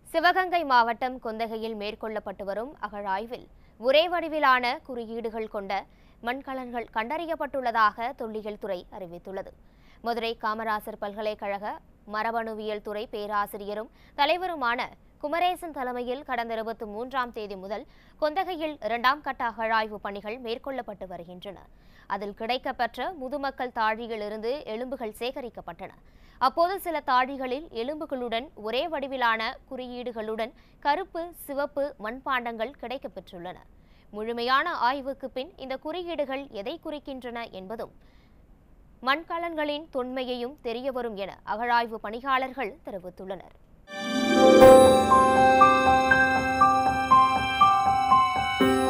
சிவகங்கை மாவட்டம் கொந்தகையில் மேற்கொள்ளப்பட்டு வரும் அகழாய்வில் ஒரே வடிவிலான குறியீடுகள் கொண்ட மண்கலன்கள் கண்டறியப்பட்டுள்ளதாக தொல்லியல் துறை அறிவித்துள்ளது மதுரை காமராசர் பல்கலைக்கழக மரபணுவியல் துறை பேராசிரியரும் தலைவருமான குமரேசன் தலைமையில் கடந்த இருபத்தி மூன்றாம் தேதி முதல் கொந்தகையில் இரண்டாம் கட்ட அகழாய்வு பணிகள் மேற்கொள்ளப்பட்டு வருகின்றன அதில் கிடைக்கப்பெற்ற முதுமக்கள் தாழியிலிருந்து எலும்புகள் சேகரிக்கப்பட்டன அப்போது சில தாழிகளில் எலும்புகளுடன் ஒரே வடிவிலான குறியீடுகளுடன் கருப்பு சிவப்பு மண்பாண்டங்கள் கிடைக்கப்பெற்றுள்ளன முழுமையான ஆய்வுக்கு பின் இந்த குறியீடுகள் எதை குறிக்கின்றன என்பதும் மண்கலன்களின் தொன்மையையும் தெரியவரும் என அகழாய்வு பணியாளர்கள் தெரிவித்துள்ளனர் Thank you.